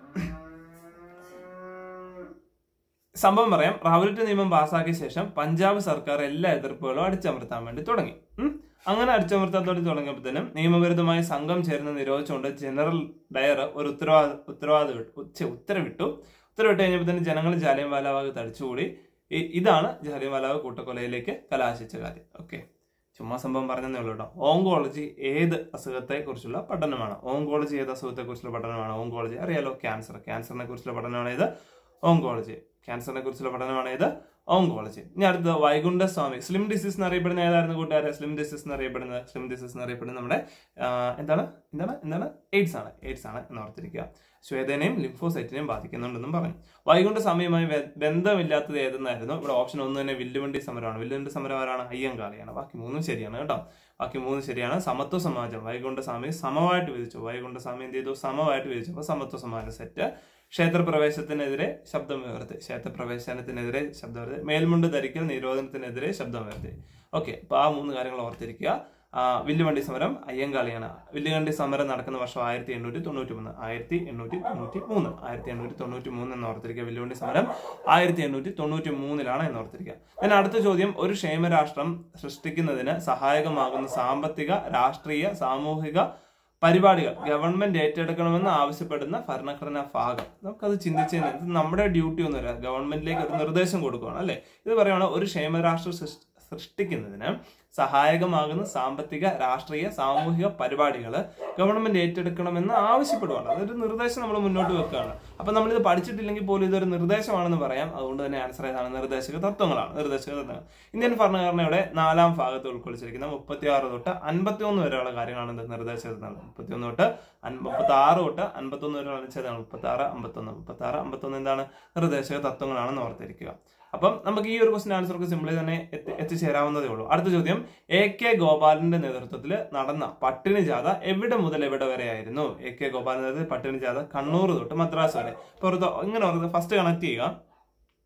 സംഭവം പറയാം റാവുലറ്റ് നിയമം പാസ്സാക്കിയ ശേഷം പഞ്ചാബ് സർക്കാർ എല്ലാ എതിർപ്പുകളും അടിച്ചമർത്താൻ വേണ്ടി തുടങ്ങി ഉം. അങ്ങനെ അടിച്ചമർത്താൻ തുടങ്ങി തുടങ്ങിയപ്പോഴത്തേനും നിയമവിരുദ്ധമായ സംഘം ചേർന്ന് നിരോധിച്ചുകൊണ്ട് ജനറൽ ഡയർ ഒരു ഉത്തരവാദ ഉത്തരവാദ വിട്ടു ഉച്ച ഉത്തരവിട്ടു ഉത്തരവിട്ട് കഴിഞ്ഞപ്പോഴത്തേനും ജനങ്ങൾ ജാലിയൻ വാലാബാഗ് തടിച്ചുകൂടി ഈ- ഇതാണ് ജാലിയൻ വാലാബാഗ് കൂട്ടക്കൊലയിലേക്ക് കലാശിച്ച കാര്യം ഓക്കെ ചുമ്മാ സംഭവം പറഞ്ഞതേ ഉള്ളൂ കേട്ടോ ഓങ്കോളജി ഏത് അസുഖത്തെ കുറിച്ചുള്ള പഠനമാണ് ഓങ്കോളജി ഏത് അസുഖത്തെ കുറിച്ചുള്ള പഠനമാണ് ഓങ്കോളജി അറിയാലോ ക്യാൻസർ ക്യാൻസറിനെ കുറിച്ചുള്ള പഠനമാണ് ഇത് ഓങ്കോളജി ക്യാൻസറിനെ കുറിച്ചുള്ള പഠനമാണ് ഇത് ഓങ്കോളജി ഇനി അടുത്ത വൈകുണ്ഠ സ്വാമി സ്ലിം ഡിസീസ് എന്നറിയപ്പെടുന്ന ഏതായിരുന്നു കൂട്ടുകാരെ സ്ലിം ഡിസീസ് എന്നറിയപ്പെടുന്നത് സ്ലിം ഡിസീസ് എന്നറിയപ്പെടുന്നത് നമ്മുടെ ആ, എന്താണ് എന്താണ് എന്താണ് എയ്ഡ്സ് ആണ് എയ്ഡ്സ് ആണ് എന്ന് ഓർത്തിരിക്കുക ശ്വേതനെയും ലിംഫോസൈറ്റിനെയും ബാധിക്കുന്നുണ്ടെന്നും പറഞ്ഞു വൈകുണ്ഠ സ്വാമിയുമായി ബ- ബന്ധമില്ലാത്തത് ഏതെന്നായിരുന്നു ഇവിടെ ഓപ്ഷൻ ഒന്ന് തന്നെ വില്ലുവണ്ടി സമരമാണ് വില്ലുവണ്ടി സമരം ആരാണ് അയ്യങ്കാളിയാണ് ബാക്കി മൂന്നും ശരിയാണ് കേട്ടോ ബാക്കി മൂന്ന് ശരിയാണ് സമത്വ സമാജം വൈകുണ്ഠ സ്വാമി സമമായിട്ട് വിധിച്ചു വൈകുണ്ഠ സ്വാമി എന്ത് ചെയ്തു സമമായിട്ട് വിധിച്ചു അപ്പൊ സമത്വ സമാജം സെറ്റ് ക്ഷേത്രപ്രവേശത്തിനെതിരെ ശബ്ദമുയർത്തി ക്ഷേത്രപ്രവേശനത്തിനെതിരെ ശബ്ദമുയർത്തി മേൽമുണ്ട് ധരിക്കൽ നിരോധനത്തിനെതിരെ ശബ്ദമുയർത്തി ഓക്കെ അപ്പൊ ആ മൂന്ന് കാര്യങ്ങൾ ഓർത്തിരിക്കുക ആ, വില്ലുവണ്ടി സമരം അയ്യങ്കാളിയാണ് വില്ലുവണ്ടി സമരം നടക്കുന്ന വർഷം ആയിരത്തി എണ്ണൂറ്റി തൊണ്ണൂറ്റി മൂന്ന് ആയിരത്തി എണ്ണൂറ്റി തൊണ്ണൂറ്റി മൂന്ന് ആയിരത്തി എണ്ണൂറ്റി തൊണ്ണൂറ്റി മൂന്ന് എന്ന് ഓർത്തിരിക്കുക വില്ലുവണ്ടി സമരം ആയിരത്തി എണ്ണൂറ്റി തൊണ്ണൂറ്റി മൂന്നിലാണ് എന്ന് ഓർത്തിരിക്കുക then അടുത്ത ചോദ്യം ഒരു ക്ഷേമരാഷ്ട്രം സൃഷ്ടിക്കുന്നതിന് സഹായകമാകുന്ന സാമ്പത്തിക രാഷ്ട്രീയ സാമൂഹിക പരിപാടികൾ ഗവൺമെന്റ് ഏറ്റെടുക്കണമെന്ന് ആവശ്യപ്പെടുന്ന ഭരണഘടനാ ഭാഗം നമുക്കത് ചിന്തിച്ച് കഴിഞ്ഞാൽ ഇത് നമ്മുടെ ഡ്യൂട്ടി ഒന്നുമില്ല ഗവൺമെന്റിലേക്ക് ഒരു നിർദ്ദേശം കൊടുക്കുകയാണ് അല്ലെ ഇത് പറയുകയാണ് ഒരു ക്ഷേമരാഷ്ട്രം സൃഷ്- സൃഷ്ടിക്കുന്നതിന് സഹായകമാകുന്ന സാമ്പത്തിക രാഷ്ട്രീയ സാമൂഹിക പരിപാടികൾ ഗവൺമെന്റ് ഏറ്റെടുക്കണമെന്ന് ആവശ്യപ്പെടുകയാണ് അതൊരു നിർദ്ദേശം നമ്മൾ മുന്നോട്ട് വെക്കുകയാണ് അപ്പൊ നമ്മളിത് പഠിച്ചിട്ടില്ലെങ്കിൽ പോലും ഇതൊരു നിർദ്ദേശമാണെന്ന് പറയാം അതുകൊണ്ട് തന്നെ ആൻസർ ഏതാണ് നിർദ്ദേശക തത്വങ്ങളാണ് നിർദ്ദേശക തത്വങ്ങൾ ഇന്ത്യൻ ഭരണഘടനയുടെ നാലാം ഭാഗത്ത് ഉൾക്കൊള്ളിച്ചിരിക്കുന്ന മുപ്പത്തി ആറ് തൊട്ട് അൻപത്തി ഒന്ന് വരെയുള്ള കാര്യങ്ങളാണ് ഇത് നിർദ്ദേശക തത്വങ്ങൾ മുപ്പത്തി ഒന്ന് തൊട്ട് മുപ്പത്തി ആറ് തൊട്ട് അൻപത്തി ഒന്ന് വരെയുള്ള അനുച്ഛേദമാണ് മുപ്പത്തി ആറ് അമ്പത്തൊന്ന് മുപ്പത്തി ആറ് അമ്പത്തൊന്ന് എന്താണ് നിർദ്ദേശക തത്വങ്ങളാണെന്ന് ഓർത്തിരിക്കുക അപ്പം നമുക്ക് ഈ ഒരു ക്വസ്റ്റൻ ആൻസർക്ക് സിമ്പിളി തന്നെ എത്തി- എത്തിച്ചേരാവുന്നതേ ഉള്ളൂ അടുത്ത ചോദ്യം എ കെ ഗോപാലന്റെ നേതൃത്വത്തിൽ നടന്ന പട്ടിണി ജാഥ എവിടെ മുതൽ എവിടെ വരെ ആയിരുന്നു എ കെ ഗോപാലന്റെ നേതൃത്വത്തിൽ പട്ടിണി ജാഥ കണ്ണൂർ തൊട്ട് മദ്രാസ് വരെ പുറത്ത് ഇങ്ങനെ ഫസ്റ്റ് കണക്ട് ചെയ്യുക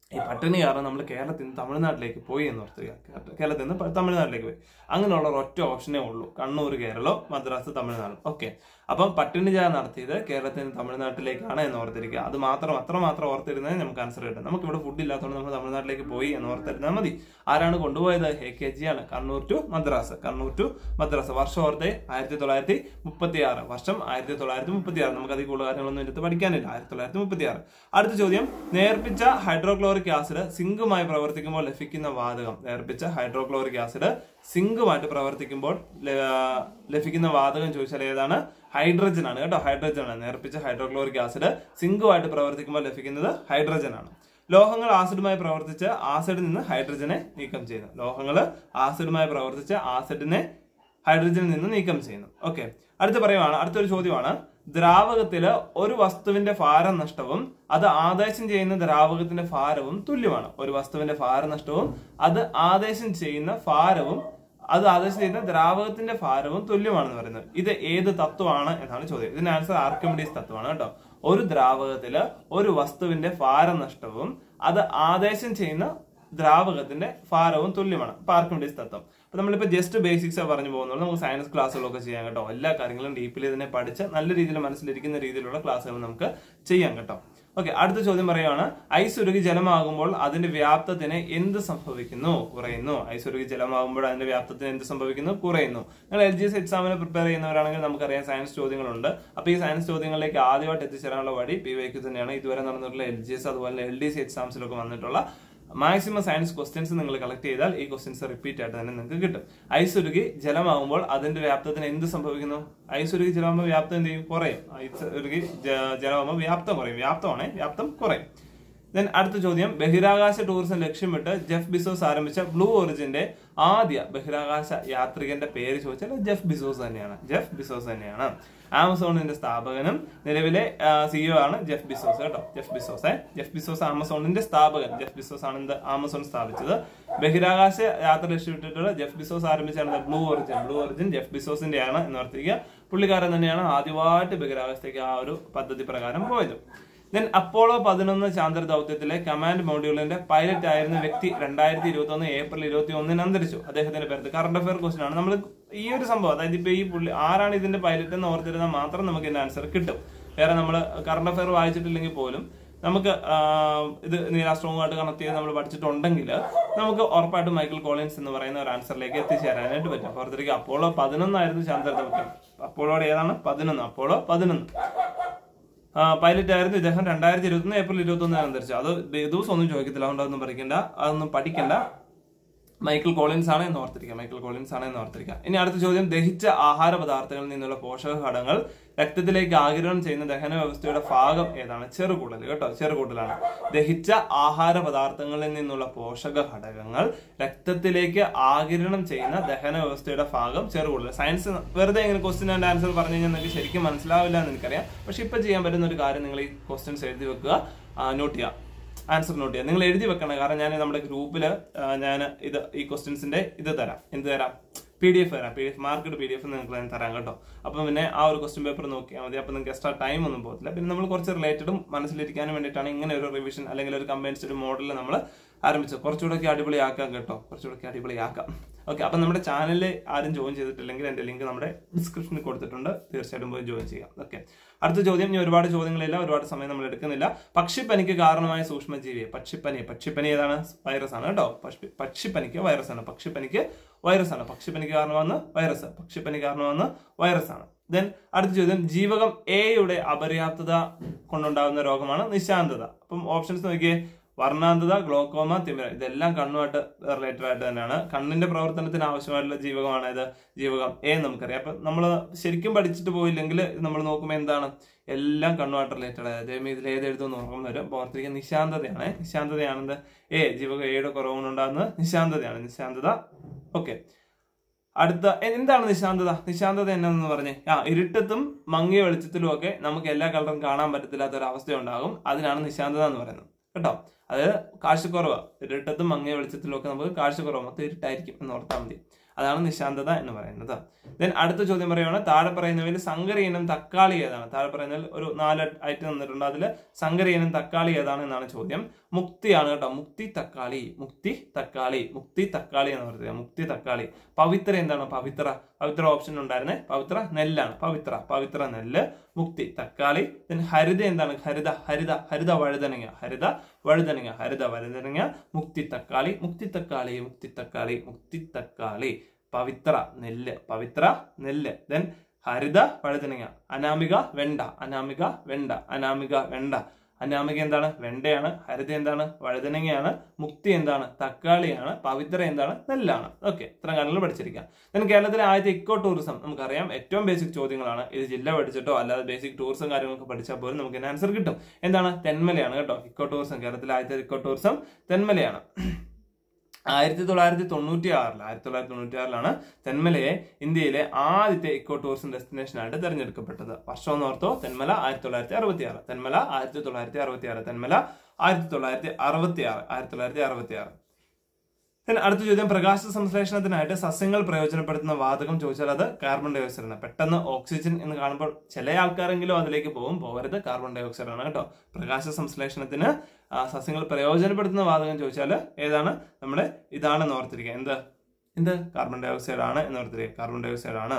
ഈ പട്ടിണി കാരണം നമ്മൾ കേരളത്തിൽ നിന്ന് തമിഴ്നാട്ടിലേക്ക് പോയി എന്ന് ഓർത്തുക കേരളത്തിൽ നിന്ന് പ- തമിഴ്നാട്ടിലേക്ക് പോയി അങ്ങനെയുള്ള ഒരൊറ്റ ഓപ്ഷനേ ഉള്ളൂ കണ്ണൂർ കേരളം മദ്രാസ് തമിഴ്നാട് ഓക്കെ അപ്പം പട്ടിണി ജാഥ നടത്തിയത് കേരളത്തിൽ നിന്ന് തമിഴ്നാട്ടിലേക്കാണ് എന്ന് ഓർത്തിരിക്കുക അത് മാത്രം അത്ര മാത്രം ഓർത്തിരുന്നത് നമുക്ക് ആൻസർ കിട്ടും നമുക്ക് ഇവിടെ ഫുഡ് ഇല്ലാത്തതുകൊണ്ട് നമ്മൾ തമിഴ്നാട്ടിലേക്ക് പോയി എന്ന് ഓർത്തിരുന്നാൽ മതി ആരാണ് കൊണ്ടുപോയത് ഹെ കെ ജി ആണ് കണ്ണൂർ ടു മദ്രാസ് കണ്ണൂർ ടു മദ്രാസ് വർഷം ഓർത്തെ ആയിരത്തി തൊള്ളായിരത്തി മുപ്പത്തി ആറ് വർഷം ആയിരത്തി തൊള്ളായിരത്തി മുപ്പത്തി ആറ് നമുക്ക് അതിൽ കൂടുതൽ കാര്യങ്ങളൊന്നും എടുത്ത് പഠിക്കാനില്ല ആയിരത്തി തൊള്ളായിരത്തി മുപ്പത്തി ആറ് അടുത്ത ചോദ്യം നേർപ്പിച്ച ഹൈഡ്രോക്ലോറിക് ആസിഡ് സിങ്കുമായി പ്രവർത്തിക്കുമ്പോൾ ലഭിക്കുന്ന വാതകം നേർപ്പിച്ച ഹൈഡ്രോക്ലോറിക് ആസിഡ് സിങ്കുമായിട്ട് പ്രവർത്തിക്കുമ്പോൾ ല- ലഭിക്കുന്ന വാതകം ചോദിച്ചാൽ ഏതാണ് ഹൈഡ്രജൻ ആണ് കേട്ടോ ഹൈഡ്രജൻ ആണ് നേർപ്പിച്ച ഹൈഡ്രോക്ലോറിക് ആസിഡ് സിങ്കുമായിട്ട് പ്രവർത്തിക്കുമ്പോൾ ലഭിക്കുന്നത് ഹൈഡ്രജൻ ആണ് ലോഹങ്ങൾ ആസിഡുമായി പ്രവർത്തിച്ച് ആസിഡിൽ നിന്ന് ഹൈഡ്രജനെ നീക്കം ചെയ്യുന്നു ലോഹങ്ങൾ ആസിഡുമായി പ്രവർത്തിച്ച് ആസിഡിനെ ഹൈഡ്രജനിൽ നിന്ന് നീക്കം ചെയ്യുന്നു ഓക്കെ അടുത്ത പറയുവാണ് അടുത്തൊരു ചോദ്യമാണ് ദ്രാവകത്തില് ഒരു വസ്തുവിന്റെ ഭാരനഷ്ടവും അത് ആദേശം ചെയ്യുന്ന ദ്രാവകത്തിന്റെ ഭാരവും തുല്യമാണ് ഒരു വസ്തുവിന്റെ ഭാരനഷ്ടവും അത് ആദേശം ചെയ്യുന്ന ഭാരവും അത് ആദേശം ചെയ്യുന്ന ദ്രാവകത്തിന്റെ ഭാരവും തുല്യമാണെന്ന് പറയുന്നത് ഇത് ഏത് തത്വമാണ് എന്നാണ് ചോദ്യം ഇതിന്റെ ആൻസർ ആർക്കിമിഡീസ് തത്വമാണ് കേട്ടോ ഒരു ദ്രാവകത്തില് ഒരു വസ്തുവിന്റെ ഭാരനഷ്ടവും അത് ആദേശം ചെയ്യുന്ന ദ്രാവകത്തിന്റെ ഭാരവും തുല്യമാണ് അപ്പൊ ആർക്കിമിഡീസ് തത്വം അപ്പൊ നമ്മളിപ്പോ ജസ്റ്റ് ബേസിക്സ് പറഞ്ഞു പോകുന്നുള്ളൂ നമുക്ക് സയൻസ് ക്ലാസ്സുകളൊക്കെ ചെയ്യാം കേട്ടോ എല്ലാ കാര്യങ്ങളും ഡീപ്പിൽ ഇതിനെ പഠിച്ച് നല്ല രീതിയിൽ മനസ്സിലിരിക്കുന്ന രീതിയിലുള്ള ക്ലാസ്സുകൾ നമുക്ക് ചെയ്യാം കേട്ടോ ഓക്കെ അടുത്ത ചോദ്യം പറയുകയാണ് ഐസ് ഉരുകി ജലമാകുമ്പോൾ അതിന്റെ വ്യാപ്തത്തിന് എന്ത് സംഭവിക്കുന്നു കുറയുന്നു ഐസ് ഉരുകി ജലമാകുമ്പോൾ അതിന്റെ വ്യാപ്തത്തിന് എന്ത് സംഭവിക്കുന്നു കുറയുന്നു നിങ്ങൾ എൽ ജി എസ് എക്സാമിന് പ്രിപ്പയർ ചെയ്യുന്നവരാണെങ്കിൽ നമുക്കറിയാം സയൻസ് ചോദ്യങ്ങളുണ്ട് അപ്പൊ ഈ സയൻസ് ചോദ്യങ്ങളിലേക്ക് ആദ്യമായിട്ട് എത്തിച്ചേരാനുള്ള വഴി പി വൈക്ക് തന്നെയാണ് ഇതുവരെ നടന്നിട്ടുള്ള എൽ ജി എസ് അതുപോലെ എൽ ഡി സി എക്സാംസിലൊക്കെ വന്നിട്ടുള്ള മാക്സിമം സയൻസ് ക്വസ്റ്റ്യൻസ് നിങ്ങൾ കളക്ട് ചെയ്താൽ ഈ ക്വസ്റ്റ്യൻസ് റിപ്പീറ്റ് ആയിട്ട് തന്നെ നിങ്ങൾക്ക് കിട്ടും ഐസ് ഉരുകി ജലമാകുമ്പോൾ അതിന്റെ വ്യാപ്തത്തിന് എന്ത് സംഭവിക്കുന്നു ഐസ് ഉരുകി ജലമാകുമ്പോൾ വ്യാപ്തം എന്ത് ചെയ്യും കുറയും ഐസ് ഉരുകി ജ- ജലമാകുമ്പോൾ വ്യാപ്തം കുറയും വ്യാപ്തമാണേ വ്യാപ്തം കുറയും ദെൻ അടുത്ത ചോദ്യം ബഹിരാകാശ ടൂറിസം ലക്ഷ്യമിട്ട് ജെഫ് ബിസോസ് ആരംഭിച്ച ബ്ലൂ ഒറിജിന്റെ ആദ്യ ബഹിരാകാശ യാത്രികന്റെ പേര് ചോദിച്ചാൽ ജെഫ് ബിസോസ് തന്നെയാണ് ജെഫ് ബിസോസ് തന്നെയാണ് ആമസോണിന്റെ സ്ഥാപകനും നിലവിലെ സിഇഒ ആണ് ജെഫ് ബിസോസ് കേട്ടോ ജെഫ് ബിസോസ് ജെഫ് ബിസോസ് ആമസോണിന്റെ സ്ഥാപകൻ ജെഫ് ബിസോസ് ആണ് എന്ത് ആമസോൺ സ്ഥാപിച്ചത് ബഹിരാകാശ യാത്ര ലക്ഷ്യമിട്ടിട്ടുള്ള ജെഫ് ബിസോസ് ആരംഭിച്ചാണ് Blue Origin Blue Origin Jeff ബിസോസിന്റെ ആണ് എന്ന് ഓർത്തിരിക്കുക പുള്ളിക്കാരൻ തന്നെയാണ് ആദ്യമായിട്ട് ബഹിരാകാശത്തേക്ക് ആ ഒരു പദ്ധതി പ്രകാരം പോയത് ദെൻ അപ്പോളോ പതിനൊന്ന് ചാന്ദ്ര ദൗത്യത്തിലെ കമാൻഡ് മോഡ്യൂളിന്റെ പൈലറ്റ് ആയിരുന്ന വ്യക്തി രണ്ടായിരത്തി ഇരുപത്തി ഒന്ന് ഏപ്രിൽ ഇരുപത്തി ഒന്നിന് അന്തരിച്ചു അദ്ദേഹത്തിന്റെ പേര് കറണ്ട് അഫയർ ക്വസ്റ്റൻ ആണ് നമ്മൾ ഈ ഒരു സംഭവം അതായത് ഇപ്പൊ ഈ പുള്ളി ആരാണ് ഇതിന്റെ പൈലറ്റ് എന്ന് ഓർത്തിരുന്നാൽ മാത്രം നമുക്ക് ഇതിന്റെ ആൻസർ കിട്ടും വേറെ നമ്മൾ കറണ്ട് അഫയർ വായിച്ചിട്ടില്ലെങ്കിൽ പോലും നമുക്ക് ആ, ഇത് നീലാസ്ട്രോങ് ആയിട്ട് കണക്ട് ചെയ്ത് നമ്മൾ പഠിച്ചിട്ടുണ്ടെങ്കിൽ നമുക്ക് ഉറപ്പായിട്ടും മൈക്കിൾ കോളിൻസ് എന്ന് പറയുന്ന ഒരു ആൻസറിലേക്ക് എത്തിച്ചേരാനായിട്ട് പറ്റും ഓർത്തിരിക്കുക അപ്പോളോ പതിനൊന്നായിരുന്നു ചാന്ദ്ര ദൗത്യം അപ്പോളോടെ ഏതാണ് പതിനൊന്ന് അപ്പോളോ പതിനൊന്ന് പൈലറ്റ് ആയിരുന്നു ഇദ്ദേഹം രണ്ടായിരത്തി ഇരുപത്തി ഒന്ന് ഏപ്രിൽ ഇരുപത്തി ഒന്നിന് അന്തരിച്ചു അത് ദിവസം ഒന്നും ചോദിക്കത്തില്ല അതുകൊണ്ട് അതൊന്നും പഠിക്കണ്ട അതൊന്നും പഠിക്കണ്ട മൈക്കിൾ കോളിൻസ് ആണ് എന്ന് ഓർത്തിരിക്കുക മൈക്കിൾ കോളിൻസ് ആണ് എന്ന് ഓർത്തിരിക്കുക ഇനി അടുത്ത ചോദ്യം ദഹിച്ച ആഹാര പദാർത്ഥങ്ങളിൽ നിന്നുള്ള പോഷക ഘടകങ്ങൾ രക്തത്തിലേക്ക് ആഗിരണം ചെയ്യുന്ന ദഹന വ്യവസ്ഥയുടെ ഭാഗം ഏതാണ് ചെറുകൂടൽ കേട്ടോ ചെറുകൂടലാണ് ദഹിച്ച ആഹാര പദാർത്ഥങ്ങളിൽ നിന്നുള്ള പോഷക ഘടകങ്ങൾ രക്തത്തിലേക്ക് ആഗിരണം ചെയ്യുന്ന ദഹന വ്യവസ്ഥയുടെ ഭാഗം ചെറുകൂടൽ സയൻസ് വെറുതെ ഇങ്ങനെ ക്വസ്റ്റ്യൻ ആൻഡ് ആൻസർ പറഞ്ഞു കഴിഞ്ഞാൽ നിങ്ങൾക്ക് ശരിക്കും മനസ്സിലാവില്ല എന്ന് എനിക്കറിയാം പക്ഷെ ഇപ്പൊ ചെയ്യാൻ പറ്റുന്ന ഒരു കാര്യം നിങ്ങൾ ഈ ക്വസ്റ്റ്യൻസ് എഴുതി വെക്കുക നോട്ട് ചെയ്യുക ആൻസർ നോട്ട് ചെയ്യാം നിങ്ങൾ എഴുതി വെക്കണം കാരണം ഞാൻ നമ്മുടെ ഗ്രൂപ്പിൽ ഞാൻ ഇത് ഈ ക്വസ്റ്റ്യൻസിന്റെ ഇത് തരാം എന്ത് തരാം പി ഡി എഫ് തരാം P D F market P D F നിങ്ങൾക്ക് ഞാൻ തരാം കേട്ടോ അപ്പം പിന്നെ ആ ഒരു ക്വസ്റ്റ്യൻ പേപ്പർ നോക്കിയാൽ മതി അപ്പം നിങ്ങൾക്ക് എക്സ്ട്രാ ടൈം ഒന്നും പോകത്തില്ല പിന്നെ നമ്മൾ കുറച്ച് റിലേറ്റഡും മനസ്സിലിരിക്കാനും വേണ്ടിയിട്ടാണ് ഇങ്ങനെ ഒരു റിവിഷൻ അല്ലെങ്കിൽ ഒരു കമ്പൈൻസ്ഡ് ഒരു മോഡൽ നമ്മൾ ആരംഭിച്ചത് കുറച്ചുകൂടെ ഒക്കെ അടിപൊളിയാക്കാം കേട്ടോ കുറച്ചുകൂടെ ഒക്കെ അടിപൊളിയാക്കാം ഓക്കെ അപ്പം നമ്മുടെ ചാനലിൽ ആരും ജോയിൻ ചെയ്തിട്ടില്ലെങ്കിൽ എൻ്റെ ലിങ്ക് നമ്മുടെ ഡിസ്ക്രിപ്ഷനിൽ കൊടുത്തിട്ടുണ്ട് തീർച്ചയായിട്ടും പോയി ജോയിൻ ചെയ്യാം ഓക്കെ അടുത്ത ചോദ്യം ഇനി ഒരുപാട് ചോദ്യങ്ങളില്ല ഒരുപാട് സമയം നമ്മൾ എടുക്കുന്നില്ല പക്ഷിപ്പനിക്ക് കാരണമായ സൂക്ഷ്മജീവിയെ പക്ഷിപ്പനി പക്ഷിപ്പനി ഏതാണ് വൈറസ് ആണ് കേട്ടോ പക്ഷി- പക്ഷിപ്പനിക്ക് വൈറസ് ആണ് പക്ഷിപ്പനിക്ക് വൈറസ് ആണ് പക്ഷിപ്പനിക്ക് കാരണമാണ് വൈറസ് പക്ഷിപ്പനി കാരണമാണ് വൈറസ് ആണ് ദെൻ അടുത്ത ചോദ്യം ജീവകം എയുടെ അപര്യാപ്തത കൊണ്ടുണ്ടാകുന്ന രോഗമാണ് നിശാന്തത അപ്പം ഓപ്ഷൻസ് നോക്കിയേ വർണ്ണാന്തത ഗ്ലോക്കോമ തിമിര ഇതെല്ലാം കണ്ണുമായിട്ട് റിലേറ്റഡ് ആയിട്ട് തന്നെയാണ് കണ്ണിന്റെ പ്രവർത്തനത്തിന് ആവശ്യമായിട്ടുള്ള ജീവകമാണ് ഇത് ജീവകം എ നമുക്കറിയാം അപ്പൊ നമ്മൾ ശരിക്കും പഠിച്ചിട്ട് പോയില്ലെങ്കിൽ നമ്മൾ നോക്കുമ്പോൾ എന്താണ് എല്ലാം കണ്ണുമായിട്ട് റിലേറ്റഡ് ആയത് ദൈവം ഇതിൽ ഏത് എഴുതുമെന്ന് ഓർമ്മ വരും അപ്പോൾ ഓർത്തിരിക്കുക നിശാന്തതയാണ് നിശാന്തതയാണെന്ത് എ ജീവകം എയുടെ കുറവുകൊണ്ടുണ്ടാകുന്നത് നിശാന്തതയാണ് നിശാന്തത ഓക്കെ അടുത്ത എ- എന്താണ് നിശാന്തത നിശാന്തത എന്നാന്ന് പറഞ്ഞേ ആ ഇരുട്ടത്തും മങ്ങിയ വെളിച്ചത്തിലും ഒക്കെ നമുക്ക് എല്ലാ കളറും കാണാൻ പറ്റത്തില്ലാത്ത ഒരു അവസ്ഥ ഉണ്ടാകും അതിനാണ് നിശാന്തത എന്ന് പറയുന്നത് കേട്ടോ അതായത് കാഴ്ചക്കുറവ് ഇരുട്ടത്തും മങ്ങിയ വെളിച്ചത്തിലും ഒക്കെ നമുക്ക് കാഴ്ചക്കുറവ് മൊത്തം ഇരുട്ടായിരിക്കും എന്ന് ഓർത്താൽ മതി അതാണ് നിശാന്തത എന്ന് പറയുന്നത് ദെൻ അടുത്ത ചോദ്യം പറയുകയാണ് താഴെ പറയുന്നവയിൽ സങ്കര ഇനം തക്കാളി ഏതാണ് താഴെ പറയുന്നതിൽ ഒരു നാല് ഐറ്റം തന്നിട്ടുണ്ട് അതിൽ സങ്കര ഇനം തക്കാളി ഏതാണ് എന്നാണ് ചോദ്യം മുക്തിയാണ് കേട്ടോ മുക്തി തക്കാളി മുക്തി തക്കാളി മുക്തി തക്കാളി എന്ന് പറയുന്നത് മുക്തി തക്കാളി പവിത്ര എന്താണ് പവിത്ര പവിത്ര ഓപ്ഷൻ ഉണ്ടായിരുന്നേ പവിത്ര നെല്ലാണ് പവിത്ര പവിത്ര നെല്ല് മുക്തി തക്കാളി then ഹരിത എന്താണ് ഹരിത ഹരിത ഹരിത വഴുതനങ്ങ ഹരിത വഴുതനങ്ങ ഹരിത വഴുതനങ്ങ മുക്തി തക്കാളി മുക്തി തക്കാളി മുക്തി തക്കാളി മുക്തി തക്കാളി പവിത്ര നെല്ല് പവിത്ര നെല്ല് ദെൻ ഹരിത വഴുതനങ്ങ അനാമിക വെണ്ട അനാമിക വെണ്ട അനാമിക വെണ്ട അനാമിക എന്താണ് വെണ്ടയാണ് ഹരിത എന്താണ് വഴുതനങ്ങയാണ് മുക്തി എന്താണ് തക്കാളിയാണ് പവിത്ര എന്താണ് നെല്ലാണ് ഓക്കെ ഇത്രയും കാര്യങ്ങൾ പഠിച്ചിരിക്കാം ദെൻ കേരളത്തിലെ ആദ്യത്തെ ഇക്കോ ടൂറിസം നമുക്കറിയാം ഏറ്റവും ബേസിക് ചോദ്യങ്ങളാണ് ഇത് ജില്ല പഠിച്ചിട്ടോ അല്ലാതെ ബേസിക് ടൂറിസം കാര്യങ്ങളൊക്കെ പഠിച്ചാൽ പോലും നമുക്ക് ഇതിന് ആൻസർ കിട്ടും എന്താണ് തെന്മലയാണ് കേട്ടോ ഇക്കോ ടൂറിസം കേരളത്തിലെ ആദ്യത്തെ ഇക്കോ ടൂറിസം തെന്മലയാണ് ആയിരത്തി തൊള്ളായിരത്തി തൊണ്ണൂറ്റി ആറിൽ ആയിരത്തി തൊള്ളായിരത്തി തൊണ്ണൂറ്റി ആറിലാണ് തെന്മലയെ ഇന്ത്യയിലെ ആദ്യത്തെ ഇക്കോ ടൂറിസം ഡെസ്റ്റിനേഷൻ ആയിട്ട് തെരഞ്ഞെടുക്കപ്പെട്ടത് വർഷം എന്ന് ഓർത്തോ തെന്മല ആയിരത്തി തൊള്ളായിരത്തി അറുപത്തി ആറ് തെന്മല ആയിരത്തി തൊള്ളായിരത്തി അറുപത്തി ആറ് തെന്മല ആയിരത്തി തൊള്ളായിരത്തി അറുപത്തി ആറ് ആയിരത്തി തൊള്ളായിരത്തി അറുപത്തി ആറ് Then അടുത്ത ചോദ്യം പ്രകാശ സംശ്ലേഷണത്തിനായിട്ട് സസ്യങ്ങൾ പ്രയോജനപ്പെടുത്തുന്ന വാതകം ചോദിച്ചാൽ അത് കാർബൺ ഡൈ ഓക്സൈഡ് ആണ് പെട്ടെന്ന് ഓക്സിജൻ എന്ന് കാണുമ്പോൾ ചില ആൾക്കാരെങ്കിലും അതിലേക്ക് പോകും പോകരുത് കാർബൺ ഡൈ ഓക്സൈഡ് ആണ് കേട്ടോ പ്രകാശ സംശ്ലേഷണത്തിന് ആ, സസ്യങ്ങൾ പ്രയോജനപ്പെടുത്തുന്ന വാതകം ചോദിച്ചാൽ ഏതാണ് നമ്മുടെ ഇതാണെന്ന് ഓർത്തിരിക്കുക എന്ത് എന്ത് കാർബൺ ഡൈ ഓക്സൈഡ് ആണ് എന്ന് ഓർത്തിരിക്കുക കാർബൺ ഡൈ ഓക്സൈഡ് ആണ്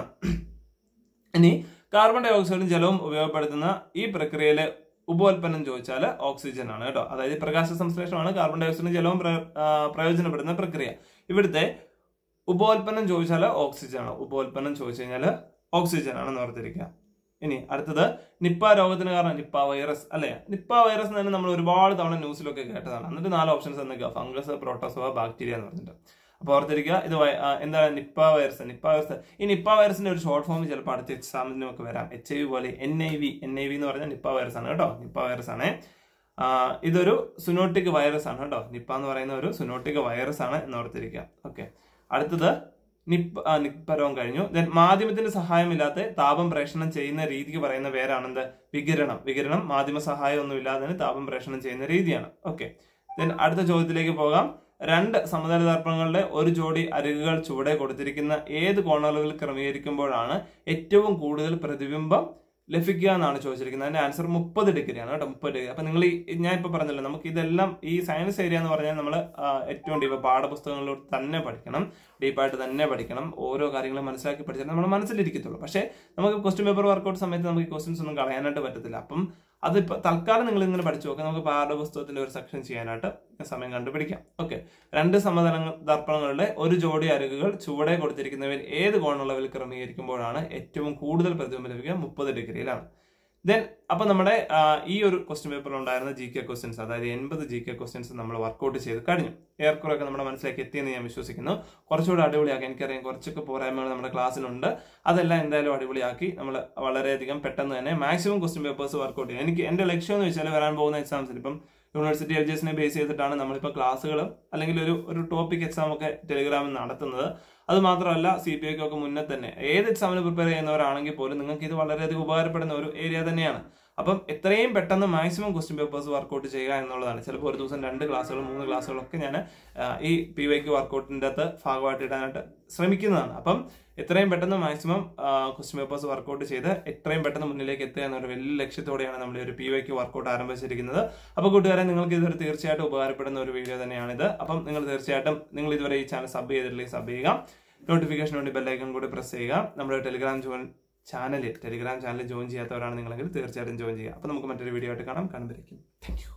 ഇനി കാർബൺ ഡൈ ഓക്സൈഡും ജലവും ഉപയോഗപ്പെടുത്തുന്ന ഈ പ്രക്രിയയിലെ ഉപോൽപ്പന്നം ചോദിച്ചാൽ ഓക്സിജൻ ആണ് കേട്ടോ അതായത് പ്രകാശ സംശ്ലേഷണമാണ് കാർബൺ ഡൈ ഓക്സൈഡും ജലവും പ്ര- ആ, പ്രയോജനപ്പെടുന്ന പ്രക്രിയ ഇവിടുത്തെ ഉപോൽപ്പന്നം ചോദിച്ചാൽ ഓക്സിജൻ ആണ് ഉപോൽപ്പന്നം ചോദിച്ചു കഴിഞ്ഞാൽ ഓക്സിജൻ ആണെന്ന് ഓർത്തിരിക്കുക ഇനി അടുത്തത് നിപ്പ രോഗത്തിന് കാരണം നിപ്പ വൈറസ് അല്ലെ നിപ്പ വൈറസ് എന്ന് തന്നെ നമ്മൾ ഒരുപാട് തവണ ന്യൂസിലൊക്കെ കേട്ടതാണ് എന്നിട്ട് നാല് ഓപ്ഷൻസ് എന്തൊക്കെയാ ഫംഗസ് പ്രോട്ടോസോവ ബാക്ടീരിയ എന്ന് പറഞ്ഞിട്ട് അപ്പൊ ഓർത്തിരിക്കുക ഇത് വൈ- ആ, എന്താണ് നിപ്പ വൈറസ് നിപ്പ വൈറസ് ഈ നിപ്പ വൈറസിന്റെ ഒരു ഷോർട്ട് ഫോം ചിലപ്പോൾ അടുത്ത എക്സാമിനും ഒക്കെ വരാം എച്ച് ഐ വി പോലെ N I V N I V എന്ന് പറഞ്ഞാൽ നിപ്പ വൈറസ് ആണ് കേട്ടോ നിപ്പ വൈറസ് ആണ് ആ, ഇതൊരു സുനോട്ടിക് വൈറസ് ആണ് കേട്ടോ നിപ്പ എന്ന് പറയുന്ന ഒരു സുനോട്ടിക് വൈറസ് ആണ് എന്ന് ഓർത്തിരിക്കുക ഓക്കെ അടുത്തത് നിപ്പ ആ, നിപ്പ രോഗം കഴിഞ്ഞു ദെൻ മാധ്യമത്തിന്റെ സഹായമില്ലാതെ താപം പ്രേഷണം ചെയ്യുന്ന രീതിക്ക് പറയുന്ന പേരാണെന്ത് വികിരണം വികിരണം മാധ്യമ സഹായം ഒന്നും ഇല്ലാതെ തന്നെ താപം പ്രേഷണം ചെയ്യുന്ന രീതിയാണ് ഓക്കെ ദെൻ അടുത്ത ചോദ്യത്തിലേക്ക് പോകാം രണ്ട് സമതല ദർപ്പണങ്ങളുടെ ഒരു ജോഡി അരികുകൾ ചുവടെ കൊടുത്തിരിക്കുന്ന ഏത് കോണളുകൾ ക്രമീകരിക്കുമ്പോഴാണ് ഏറ്റവും കൂടുതൽ പ്രതിബിംബം ലഭിക്കുക എന്നാണ് ചോദിച്ചിരിക്കുന്നത് അതിന്റെ ആൻസർ മുപ്പത് ഡിഗ്രിയാണ് കേട്ടോ മുപ്പത് ഡിഗ്രി അപ്പൊ നിങ്ങൾ ഈ ഞാൻ ഇപ്പൊ പറഞ്ഞല്ലോ നമുക്ക് ഇതെല്ലാം ഈ സയൻസ് ഏരിയ എന്ന് പറഞ്ഞാൽ നമ്മൾ ഏറ്റവും ഡീപ്പ് പാഠപുസ്തകങ്ങളിലൂടെ തന്നെ പഠിക്കണം ഡീപ്പായിട്ട് തന്നെ പഠിക്കണം ഓരോ കാര്യങ്ങളും മനസ്സിലാക്കി പഠിച്ചാൽ നമ്മൾ മനസ്സിലിരിക്കത്തുള്ളൂ പക്ഷേ നമുക്ക് ക്വസ്റ്റ്യൻ പേപ്പർ വർക്കൗട്ട് സമയത്ത് നമുക്ക് ക്വസ്റ്റ്യൻസ് ഒന്നും കളയാനായിട്ട് പറ്റത്തില്ല അപ്പം അതിപ്പോ തൽക്കാലം നിങ്ങൾ ഇങ്ങനെ പഠിച്ചു നോക്കാം നമുക്ക് പാഠപുസ്തകത്തിന്റെ ഒരു സെക്ഷൻ ചെയ്യാനായിട്ട് സമയം കണ്ടുപിടിക്കാം ഓക്കെ രണ്ട് സമതലങ്ങൾ ദർപ്പണങ്ങളുടെ ഒരു ജോഡി അരികുകൾ ചുവടെ കൊടുത്തിരിക്കുന്നവയിൽ ഏത് കോണളവിൽ ക്രമീകരിക്കുമ്പോഴാണ് ഏറ്റവും കൂടുതൽ പ്രതിബിംബം ലഭിക്കുക മുപ്പത് ഡിഗ്രിയിലാണ് ദെൻ അപ്പൊ നമ്മുടെ ആ, ഈ ഒരു ക്വസ്റ്റ്യൻ പേപ്പറിൽ ഉണ്ടായിരുന്ന ജി കെ ക്വസ്റ്റ്യൻസ് അതായത് എൺപത് ജി കെ ക്വസ്റ്റ്യൻസ് നമ്മൾ വർക്കൗട്ട് ചെയ്ത് കഴിഞ്ഞു ഏറെക്കുറെയൊക്കെ നമ്മുടെ മനസ്സിലേക്ക് എത്തിയെന്ന് ഞാൻ വിശ്വസിക്കുന്നു കുറച്ചുകൂടെ അടിപൊളിയാക്കി എനിക്കറിയാം കുറച്ചൊക്കെ പോരായ്മകൾ നമ്മുടെ ക്ലാസ്സിലുണ്ട് അതെല്ലാം എന്തായാലും അടിപൊളിയാക്കി നമ്മൾ വളരെയധികം പെട്ടെന്ന് തന്നെ മാക്സിമം ക്വസ്റ്റ്യൻ പേപ്പേഴ്സ് വർക്കൗട്ട് ചെയ്യും എനിക്ക് എന്റെ ലക്ഷ്യം എന്ന് വെച്ചാൽ വരാൻ പോകുന്ന എക്സാംസിൽ ഇപ്പം യൂണിവേഴ്സിറ്റി എൽ ജി എസിനെ ബേസ് ചെയ്തിട്ടാണ് നമ്മളിപ്പോൾ ക്ലാസ്സുകളും അല്ലെങ്കിൽ ഒരു ഒരു ടോപ്പിക് എക്സാം ഒക്കെ ടെലിഗ്രാമിൽ നടത്തുന്നത് അത് മാത്രമല്ല സി പി ഐക്ക് ഒക്കെ മുന്നേ തന്നെ ഏത് എക്സാമിന് പ്രിപ്പയർ ചെയ്യുന്നവരാണെങ്കിൽ പോലും നിങ്ങൾക്ക് ഇത് വളരെയധികം ഉപകാരപ്പെടുന്ന ഒരു ഏരിയ തന്നെയാണ് അപ്പം എത്രയും പെട്ടെന്ന് മാക്സിമം ക്വസ്റ്റ്യൻ പേപ്പേഴ്സ് വർക്കൗട്ട് ചെയ്യുക എന്നുള്ളതാണ് ചിലപ്പോൾ ഒരു ദിവസം രണ്ട് ക്ലാസ്സുകൾ മൂന്ന് ക്ലാസ്സുകളൊക്കെ ഞാൻ ഈ പി വൈക്ക് വർക്കൗട്ടിൻ്റെ അകത്ത് ഭാഗമായിട്ട് ഇടാനായിട്ട് ശ്രമിക്കുന്നതാണ് അപ്പം എത്രയും പെട്ടെന്ന് മാക്സിമം ക്വസ്റ്റ്യൻ പേപ്പേഴ്സ് വർക്കൗട്ട് ചെയ്ത് എത്രയും പെട്ടെന്ന് മുന്നിലേക്ക് എത്തുക എന്നൊരു വലിയ ലക്ഷ്യത്തോടെയാണ് നമ്മൾ ഈ ഒരു പി വൈക്ക് വർക്കൗട്ട് ആരംഭിച്ചിരിക്കുന്നത് അപ്പോൾ കൂട്ടുകാരെ നിങ്ങൾക്ക് ഇതൊരു തീർച്ചയായിട്ടും ഉപകാരപ്പെടുന്ന ഒരു വീഡിയോ തന്നെയാണിത് അപ്പം നിങ്ങൾ തീർച്ചയായിട്ടും നിങ്ങൾ ഇതുവരെ ഈ ചാനൽ സബ് ചെയ്തിട്ടില്ലെങ്കിൽ സബ് ചെയ്യുക നോട്ടിഫിക്കേഷൻ വേണ്ടി ബെല്ലൈക്കൺ കൂടി പ്രസ് ചെയ്യുക നമ്മുടെ Telegram join channel Telegram channel join ചെയ്യാത്തവരാണ് നിങ്ങളെങ്കിൽ തീർച്ചയായിട്ടും ജോയിൻ ചെയ്യുക അപ്പോൾ നമുക്ക് മറ്റൊരു വീഡിയോ ആയിട്ട് കാണാം കണ്ടുപിടിക്കും താങ്ക് യു